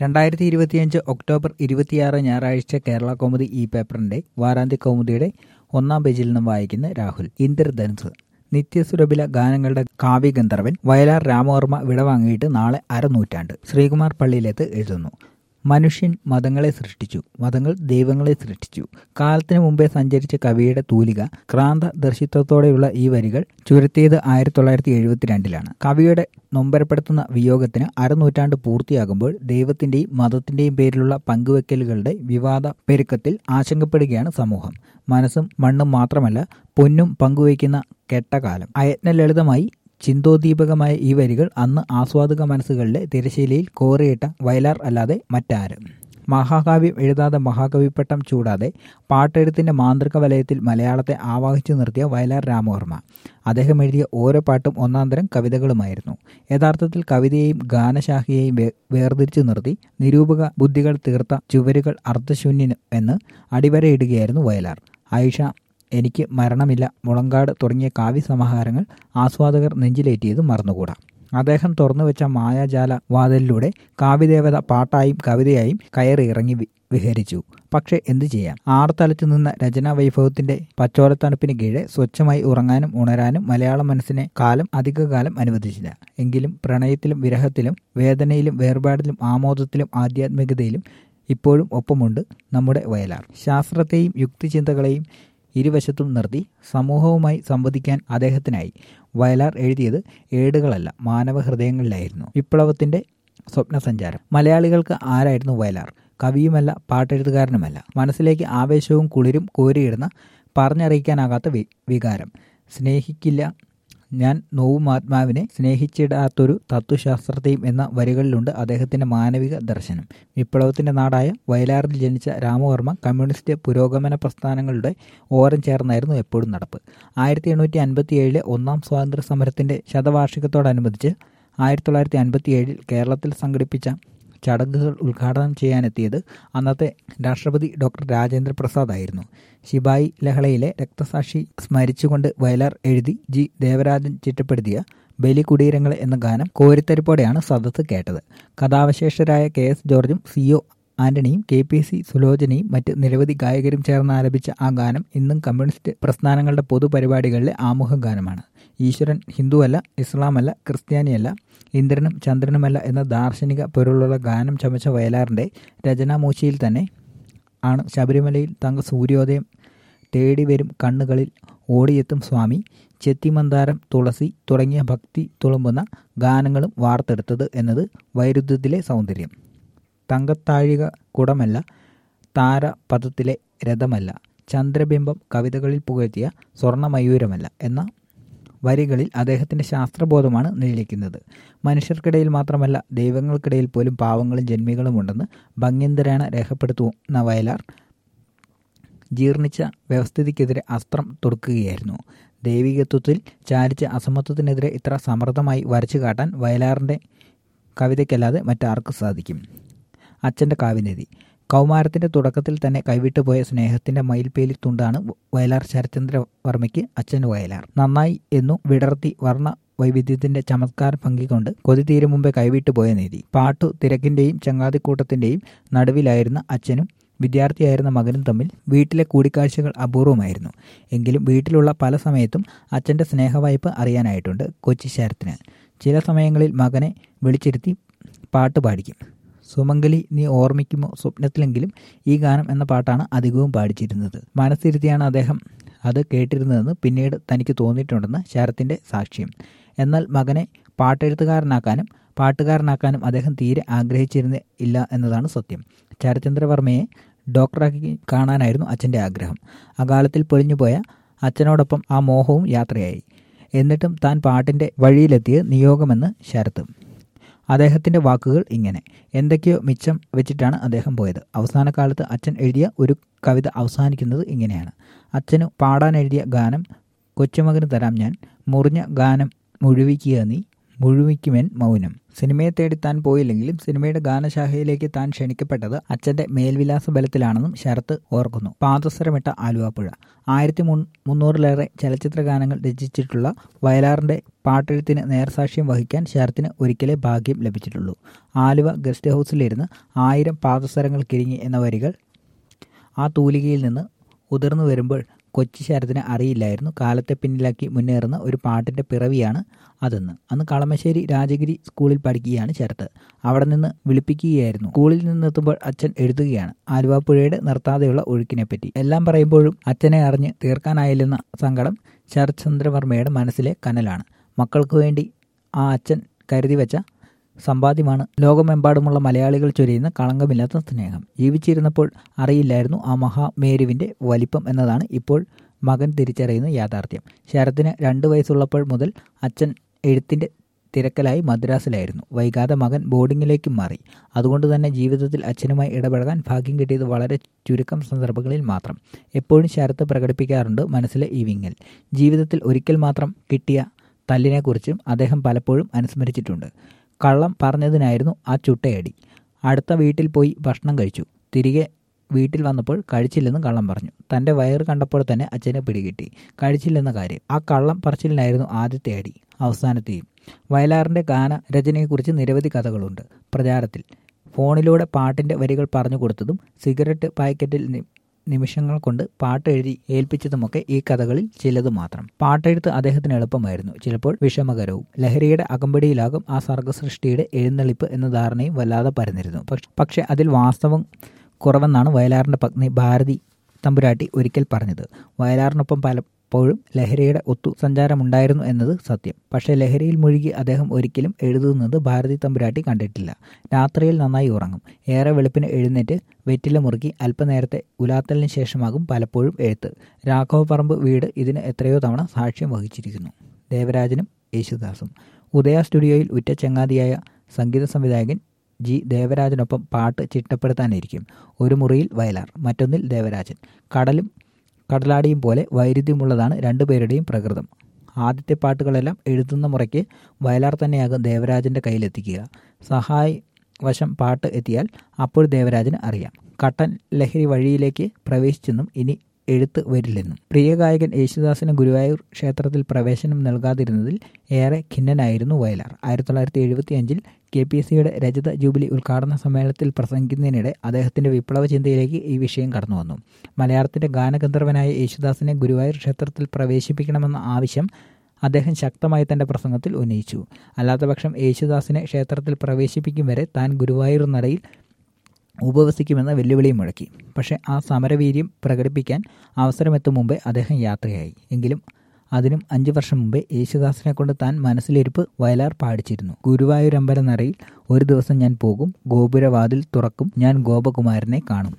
രണ്ടായിരത്തി ഇരുപത്തിയഞ്ച് ഒക്ടോബർ ഇരുപത്തിയാറ് ഞായറാഴ്ച കേരള കൗമുദി ഈ പേപ്പറിന്റെ വാരാന്ത്യ കൗമുദിയുടെ ഒന്നാം പേജിൽ നിന്നും വായിക്കുന്ന രാഹുൽ ഇന്ദ്രധനുസ് നിത്യസുരഭില ഗാനങ്ങളുടെ കാവ്യഗന്ധർവൻ വയലാർ രാമവർമ്മ വിടവാങ്ങിയിട്ട് നാളെ അരനൂറ്റാണ്ട് ശ്രീകുമാർ പള്ളിയിലെത്ത് എഴുതുന്നു മനുഷ്യൻ മതങ്ങളെ സൃഷ്ടിച്ചു മതങ്ങൾ ദൈവങ്ങളെ സൃഷ്ടിച്ചു കാലത്തിനു മുമ്പേ സഞ്ചരിച്ച കവിയുടെ തൂലിക ക്രാന്ത ദർശിത്വത്തോടെയുള്ള ഈ വരികൾ ചുരുത്തിയത് ആയിരത്തി തൊള്ളായിരത്തി എഴുപത്തിരണ്ടിലാണ് കവിയുടെ നൊമ്പരപ്പെടുത്തുന്ന വിയോഗത്തിന് അരനൂറ്റാണ്ട് പൂർത്തിയാകുമ്പോൾ ദൈവത്തിന്റെയും മതത്തിന്റെയും പേരിലുള്ള പങ്കുവെക്കലുകളുടെ വിവാദ പെരുക്കത്തിൽ ആശങ്കപ്പെടുകയാണ് സമൂഹം മനസ്സും മണ്ണും മാത്രമല്ല പൊന്നും പങ്കുവയ്ക്കുന്ന കെട്ടകാലം അയത്ന ലളിതമായി ചിന്തോദ്ദീപകമായ ഈ വരികൾ അന്ന് ആസ്വാദക മനസ്സുകളിലെ തിരശീലയിൽ കോറിയിട്ട വയലാർ അല്ലാതെ മറ്റാര് മഹാകാവ്യം എഴുതാതെ മഹാകവിപ്പട്ടം ചൂടാതെ പാട്ടെഴുത്തിന്റെ മാന്ത്രിക വലയത്തിൽ മലയാളത്തെ ആവാഹിച്ചു നിർത്തിയ വയലാർ രാമവർമ്മ അദ്ദേഹം എഴുതിയ ഓരോ പാട്ടും ഒന്നാന്തരം കവിതകളുമായിരുന്നു യഥാർത്ഥത്തിൽ കവിതയെയും ഗാനശാഖയെയും വേർതിരിച്ചു നിർത്തി നിരൂപക ബുദ്ധികൾ തീർത്ത ചുവരുകൾ അർദ്ധശൂന്യന് എന്ന് അടിവരയിടുകയായിരുന്നു വയലാർ ആയിഷ എനിക്ക് മരണമില്ല മുളങ്കാട് തുടങ്ങിയ കാവ്യസമാഹാരങ്ങൾ ആസ്വാദകർ നെഞ്ചിലേറ്റിയത് മറന്നുകൂടാ അദ്ദേഹം തുറന്നുവെച്ച മായാജാല വാതിലിലൂടെ കാവ്യദേവത പാട്ടായും കവിതയായും കയറി ഇറങ്ങി വിഹരിച്ചു പക്ഷെ എന്തു ചെയ്യാം ആർത്തലച്ചു നിന്ന രചനാ വൈഭവത്തിന്റെ പച്ചോലത്തണുപ്പിന് കീഴെ സ്വച്ഛമായി ഉറങ്ങാനും ഉണരാനും മലയാള മനസ്സിനെ കാലം അധികകാലം അനുവദിച്ചില്ല എങ്കിലും പ്രണയത്തിലും വിരഹത്തിലും വേദനയിലും വേർപാടിലും ആമോദത്തിലും ആധ്യാത്മികതയിലും ഇപ്പോഴും ഒപ്പമുണ്ട് നമ്മുടെ വയലാർ ശാസ്ത്രത്തെയും യുക്തിചിന്തകളെയും ഇരുവശത്തും നിർത്തി സമൂഹവുമായി സംവദിക്കാൻ അദ്ദേഹത്തിനായി വയലാർ എഴുതിയത് ഏടുകളല്ല മാനവ ഹൃദയങ്ങളിലായിരുന്നു വിപ്ലവത്തിന്റെ സ്വപ്നസഞ്ചാരം മലയാളികൾക്ക് ആരായിരുന്നു വയലാർ കവിയുമല്ല പാട്ടെഴുത്തുകാരനുമല്ല മനസ്സിലേക്ക് ആവേശവും കുളിരും കോരിയിടുന്ന പറഞ്ഞറിയിക്കാനാകാത്ത വികാരം സ്നേഹിക്കില്ല ഞാൻ നോവും ആത്മാവിനെ സ്നേഹിച്ചിടാത്തൊരു തത്വശാസ്ത്രത്തെയും എന്ന വരികളിലുണ്ട് അദ്ദേഹത്തിന്റെ മാനവിക ദർശനം വിപ്ലവത്തിന്റെ നാടായ വയലാറിൽ ജനിച്ച രാമവർമ്മ കമ്മ്യൂണിസ്റ്റ് പുരോഗമന പ്രസ്ഥാനങ്ങളുടെ ഓരം ചേർന്നായിരുന്നു എപ്പോഴും നടപ്പ് ആയിരത്തി എണ്ണൂറ്റി അൻപത്തി ഏഴിലെ ഒന്നാം സ്വാതന്ത്ര്യ സമരത്തിന്റെ ശതവാർഷികത്തോടനുബന്ധിച്ച് ആയിരത്തി തൊള്ളായിരത്തി അൻപത്തി ഏഴിൽ കേരളത്തിൽ സംഘടിപ്പിച്ച ചടങ്ങുകൾ ഉദ്ഘാടനം ചെയ്യാനെത്തിയത് അന്നത്തെ രാഷ്ട്രപതി ഡോക്ടർ രാജേന്ദ്ര പ്രസാദ് ആയിരുന്നു ശിബായി ലഹളയിലെ രക്തസാക്ഷി സ്മരിച്ചുകൊണ്ട് വയലാർ എഴുതി ജി ദേവരാജൻ ചിട്ടപ്പെടുത്തിയ ബലികുടീരങ്ങൾ എന്ന ഗാനം കോരിത്തരിപ്പോടെയാണ് സദസ്സ് കേട്ടത് കഥാവശേഷരായ കെ എസ് ജോർജും സി ഒ ആന്റണിയും കെ പി സി സുലോചനയും മറ്റ് നിരവധി ഗായകരും ചേർന്ന് ആലപിച്ച ആ ഗാനം ഇന്നും കമ്മ്യൂണിസ്റ്റ് പ്രസ്ഥാനങ്ങളുടെ പൊതുപരിപാടികളിലെ ആമുഖ ഗാനമാണ് ഈശ്വരൻ ഹിന്ദുവല്ല ഇസ്ലാമല്ല ക്രിസ്ത്യാനിയല്ല ഇന്ദ്രനും ചന്ദ്രനുമല്ല എന്ന ദാർശനിക പൊരുളുള്ള ഗാനം ചമച്ച വയലാറിൻ്റെ രചനാമൂശിയിൽ തന്നെ ആണ് ശബരിമലയിൽ തങ്ക സൂര്യോദയം തേടി വരും കണ്ണുകളിൽ ഓടിയെത്തും സ്വാമി ചെത്തിമന്താരം തുളസി തുടങ്ങിയ ഭക്തി തുളുമ്പുന്ന ഗാനങ്ങളും വാർത്തെടുത്തത് എന്നത് വൈരുദ്ധ്യത്തിലെ സൗന്ദര്യം തങ്കത്താഴിക കുടമല്ല താരപഥത്തിലെ രഥമല്ല ചന്ദ്രബിംബം കവിതകളിൽ പുകഴ്ത്തിയ സ്വർണ്ണമയൂരമല്ല എന്ന വരികളിൽ അദ്ദേഹത്തിൻ്റെ ശാസ്ത്രബോധമാണ് നിഴലിക്കുന്നത് മനുഷ്യർക്കിടയിൽ മാത്രമല്ല ദൈവങ്ങൾക്കിടയിൽ പോലും പാവങ്ങളും ജന്മികളും ഉണ്ടെന്ന് ഭംഗ്യന്തരാണ് രേഖപ്പെടുത്തുന്ന വയലാർ ജീർണിച്ച വ്യവസ്ഥിതിക്കെതിരെ അസ്ത്രം തൊടുക്കുകയായിരുന്നു ദൈവികത്വത്തിൽ ചാലിച്ച അസമത്വത്തിനെതിരെ ഇത്ര സമർത്ഥമായി വരച്ചു കാട്ടാൻ വയലാറിൻ്റെ കവിതയ്ക്കല്ലാതെ മറ്റാർക്ക് സാധിക്കും അച്ഛൻ്റെ കാവ്യനിധി കൗമാരത്തിന്റെ തുടക്കത്തിൽ തന്നെ കൈവിട്ടുപോയ സ്നേഹത്തിന്റെ മയിൽപേലി തുണ്ടാണ് വയലാർ ശരത്ചന്ദ്രവർമ്മയ്ക്ക് അച്ഛൻ വയലാർ നന്നായി എന്നു വിടർത്തി വർണ്ണ വൈവിധ്യത്തിന്റെ ചമത്കാരം പങ്കിക്കൊണ്ട് കൊതി തീരെ മുമ്പേ കൈവിട്ടുപോയ നീതി പാട്ടു തിരക്കിന്റെയും ചങ്ങാതിക്കൂട്ടത്തിന്റെയും നടുവിലായിരുന്ന അച്ഛനും വിദ്യാർത്ഥിയായിരുന്ന മകനും തമ്മിൽ വീട്ടിലെ കൂടിക്കാഴ്ചകൾ അപൂർവമായിരുന്നു എങ്കിലും വീട്ടിലുള്ള പല സമയത്തും അച്ഛൻ്റെ സ്നേഹവായ്പ അറിയാനായിട്ടുണ്ട് കൊച്ചി ശരത്തിന് ചില സമയങ്ങളിൽ മകനെ വിളിച്ചിരുത്തി പാട്ട് പാടിക്കും സുമംഗലി നീ ഓർമ്മിക്കുമോ സ്വപ്നത്തിലെങ്കിലും ഈ ഗാനം എന്ന പാട്ടാണ് അധികവും പാടിച്ചിരുന്നത് മനസ്സിരുത്തിയാണ് അദ്ദേഹം അത് കേട്ടിരുന്നതെന്ന് പിന്നീട് തനിക്ക് തോന്നിയിട്ടുണ്ടെന്ന് ശരത്തിൻ്റെ സാക്ഷ്യം എന്നാൽ മകനെ പാട്ടെഴുത്തുകാരനാക്കാനും പാട്ടുകാരനാക്കാനും അദ്ദേഹം തീരെ ആഗ്രഹിച്ചിരുന്ന ഇല്ല എന്നതാണ് സത്യം ശരത്ചന്ദ്രവർമ്മയെ ഡോക്ടറാക്കി കാണാനായിരുന്നു അച്ഛൻ്റെ ആഗ്രഹം അകാലത്തിൽ പൊളിഞ്ഞുപോയ അച്ഛനോടൊപ്പം ആ മോഹവും യാത്രയായി എന്നിട്ടും താൻ പാട്ടിൻ്റെ വഴിയിലെത്തിയ നിയോഗമെന്ന് ശരത്ത് അദ്ദേഹത്തിൻ്റെ വാക്കുകൾ ഇങ്ങനെ എന്തൊക്കെയോ മിച്ചം വെച്ചിട്ടാണ് അദ്ദേഹം പോയത് അവസാന കാലത്ത് അച്ഛൻ എഴുതിയ ഒരു കവിത അവസാനിക്കുന്നത് ഇങ്ങനെയാണ് അച്ഛനു പാടാൻ എഴുതിയ ഗാനം കൊച്ചുമകന് തരാം ഞാൻ മുറിഞ്ഞ ഗാനം മുഴുവിക്കുക നീ മുഴുമിക്കുമെൻ മൗനം സിനിമയെ തേടി താൻ പോയില്ലെങ്കിലും സിനിമയുടെ ഗാനശാഖയിലേക്ക് താൻ ക്ഷണിക്കപ്പെട്ടത് അച്ഛന്റെ മേൽവിലാസ ബലത്തിലാണെന്നും ശരത്ത് ഓർക്കുന്നു പാദസരമിട്ട ആലുവാപ്പുഴ ആയിരത്തി മുന്നൂറിലേറെ ചലച്ചിത്ര ഗാനങ്ങൾ രചിച്ചിട്ടുള്ള വയലാറിന്റെ പാട്ടെഴുത്തിന് നേർസാക്ഷ്യം വഹിക്കാൻ ശരത്തിന് ഒരിക്കലേ ഭാഗ്യം ലഭിച്ചിട്ടുള്ളൂ ആലുവ ഗസ്റ്റ് ഹൗസിലിരുന്ന് ആയിരം പാദസരങ്ങൾ കിരിങ്ങി എന്ന വരികൾ ആ തൂലികയിൽ നിന്ന് ഉതിർന്നു വരുമ്പോൾ കൊച്ചി ശരത്തിന് അറിയില്ലായിരുന്നു കാലത്തെ പിന്നിലാക്കി മുന്നേറുന്ന ഒരു പാട്ടിൻ്റെ പിറവിയാണ് അതെന്ന് അന്ന് കളമശ്ശേരി രാജഗിരി സ്കൂളിൽ പഠിക്കുകയാണ് ശരത്ത് അവിടെ നിന്ന് വിളിപ്പിക്കുകയായിരുന്നു സ്കൂളിൽ നിന്നെത്തുമ്പോൾ അച്ഛൻ എഴുതുകയാണ് ആലുവാപ്പുഴയുടെ നിർത്താതെയുള്ള ഒഴുക്കിനെപ്പറ്റി എല്ലാം പറയുമ്പോഴും അച്ഛനെ അറിഞ്ഞ് തീർക്കാനായില്ലെന്ന സങ്കടം ശരത് ചന്ദ്രവർമ്മയുടെ മനസ്സിലെ കനലാണ് മക്കൾക്ക് വേണ്ടി ആ അച്ഛൻ കരുതി വെച്ച സമ്പാദ്യമാണ് ലോകമെമ്പാടുമുള്ള മലയാളികൾ ചൊരിയുന്ന കളങ്കമില്ലാത്ത സ്നേഹം ജീവിച്ചിരുന്നപ്പോൾ അറിയില്ലായിരുന്നു ആ മഹാമേരുവിൻ്റെ വലിപ്പം എന്നതാണ് ഇപ്പോൾ മകൻ തിരിച്ചറിയുന്ന യാഥാർത്ഥ്യം ശരത്തിന് രണ്ട് വയസ്സുള്ളപ്പോൾ മുതൽ അച്ഛൻ എഴുത്തിൻ്റെ തിരക്കലായി മദ്രാസിലായിരുന്നു വൈകാതെ മകൻ ബോർഡിങ്ങിലേക്കും മാറി അതുകൊണ്ട് തന്നെ ജീവിതത്തിൽ അച്ഛനുമായി ഇടപഴകാൻ ഭാഗ്യം കിട്ടിയത് വളരെ ചുരുക്കം സന്ദർഭങ്ങളിൽ മാത്രം എപ്പോഴും ശരത്ത് പ്രകടിപ്പിക്കാറുണ്ട് മനസ്സിലെ ഈ വിങ്ങൽ ജീവിതത്തിൽ ഒരിക്കൽ മാത്രം കിട്ടിയ തല്ലിനെക്കുറിച്ചും അദ്ദേഹം പലപ്പോഴും അനുസ്മരിച്ചിട്ടുണ്ട് കള്ളം പറഞ്ഞതിനായിരുന്നു ആ ചുട്ടയടി അടുത്ത വീട്ടിൽ പോയി ഭക്ഷണം കഴിച്ചു തിരികെ വീട്ടിൽ വന്നപ്പോൾ കഴിച്ചില്ലെന്ന് കള്ളം പറഞ്ഞു തൻ്റെ വയറ് കണ്ടപ്പോൾ തന്നെ അച്ഛനെ പിടികിട്ടി കഴിച്ചില്ലെന്ന കാര്യം ആ കള്ളം പറച്ചിലിനായിരുന്നു ആദ്യത്തെ അടി അവസാനത്തെയും വയലാറിൻ്റെ ഗാന രചനയെക്കുറിച്ച് നിരവധി കഥകളുണ്ട് പ്രചാരത്തിൽ ഫോണിലൂടെ പാട്ടിൻ്റെ വരികൾ പറഞ്ഞു കൊടുത്തതും സിഗരറ്റ് പാക്കറ്റിൽ നിമിഷങ്ങൾ കൊണ്ട് പാട്ട് എഴുതി ഏൽപ്പിച്ചതുമൊക്കെ ഈ കഥകളിൽ ചിലത് മാത്രം പാട്ടെഴുത്ത് അദ്ദേഹത്തിന് എളുപ്പമായിരുന്നു ചിലപ്പോൾ വിഷമകരവും ലഹരിയുടെ അകമ്പടിയിലാകും ആ സർഗസൃഷ്ടിയുടെ എഴുന്നള്ളിപ്പ് എന്ന ധാരണയും വല്ലാതെ പരന്നിരുന്നു പക്ഷെ അതിൽ വാസ്തവം കുറവെന്നാണ് വയലാറിൻ്റെ പത്നി ഭാരതി തമ്പുരാട്ടി ഒരിക്കൽ പറഞ്ഞത് വയലാറിനൊപ്പം പലപ്പോഴും ലഹരിയുടെ ഒത്തു സഞ്ചാരമുണ്ടായിരുന്നു എന്നത് സത്യം പക്ഷേ ലഹരിയിൽ മുഴുകി അദ്ദേഹം ഒരിക്കലും എഴുതുന്നത് ഭാരതി തമ്പുരാട്ടി കണ്ടിട്ടില്ല രാത്രിയിൽ നന്നായി ഉറങ്ങും ഏറെ വെളുപ്പിന് എഴുന്നേറ്റ് വെറ്റില മുറുക്കി അല്പനേരത്തെ ഉലാത്തലിന് ശേഷമാകും പലപ്പോഴും എഴുത്ത് രാഘവപറമ്പ് വീട് ഇതിന് എത്രയോ തവണ സാക്ഷ്യം വഹിച്ചിരിക്കുന്നു ദേവരാജനും യേശുദാസും ഉദയ സ്റ്റുഡിയോയിൽ ഉറ്റ ചങ്ങാതിയായ സംഗീത സംവിധായകൻ ജി ദേവരാജനൊപ്പം പാട്ട് ചിട്ടപ്പെടുത്താനിരിക്കും ഒരു മുറിയിൽ വയലാർ മറ്റൊന്നിൽ ദേവരാജൻ കടലും കടലാടിയും പോലെ വൈരുദ്ധ്യമുള്ളതാണ് രണ്ടുപേരുടെയും പ്രകൃതം ആദ്യത്തെ പാട്ടുകളെല്ലാം എഴുതുന്ന മുറയ്ക്ക് വയലാർ തന്നെയാകും ദേവരാജൻ്റെ കയ്യിലെത്തിക്കുക സഹായ വശം പാട്ട് എത്തിയാൽ അപ്പോൾ ദേവരാജന് അറിയാം കട്ടൻ ലഹരി വഴിയിലേക്ക് പ്രവേശിച്ചെന്നും ഇനി എഴുത്ത് വരില്ലെന്നും പ്രിയ ഗായകൻ യേശുദാസിന് ഗുരുവായൂർ ക്ഷേത്രത്തിൽ പ്രവേശനം നൽകാതിരുന്നതിൽ ഏറെ ഖിന്നനായിരുന്നു വയലാർ ആയിരത്തി തൊള്ളായിരത്തി എഴുപത്തി അഞ്ചിൽ കെ പി എസ് സിയുടെ രജത ജൂബിലി ഉദ്ഘാടന സമ്മേളനത്തിൽ പ്രസംഗിക്കുന്നതിനിടെ അദ്ദേഹത്തിന്റെ വിപ്ലവ ചിന്തയിലേക്ക് ഈ വിഷയം കടന്നു വന്നു മലയാളത്തിന്റെ ഗാനഗന്ധർവനായ യേശുദാസിനെ ഗുരുവായൂർ ക്ഷേത്രത്തിൽ പ്രവേശിപ്പിക്കണമെന്ന ആവശ്യം അദ്ദേഹം ശക്തമായി തന്റെ പ്രസംഗത്തിൽ ഉന്നയിച്ചു അല്ലാത്തപക്ഷം യേശുദാസിനെ ക്ഷേത്രത്തിൽ പ്രവേശിപ്പിക്കും വരെ താൻ ഗുരുവായൂർ നടയിൽ ഉപവസിക്കുമെന്ന വെല്ലുവിളിയും മുഴക്കി പക്ഷേ ആ സമരവീര്യം പ്രകടിപ്പിക്കാൻ അവസരമെത്തും മുമ്പേ അദ്ദേഹം യാത്രയായി എങ്കിലും അതിനും അഞ്ചു വർഷം മുമ്പേ യേശുദാസിനെ കൊണ്ട് താൻ മനസ്സിലിരിപ്പ് വയലാർ പാടിച്ചിരുന്നു ഗുരുവായൂരമ്പല നടയിൽ ഒരു ദിവസം ഞാൻ പോകും ഗോപുരവാതിൽ തുറക്കും ഞാൻ ഗോപകുമാരനെ കാണും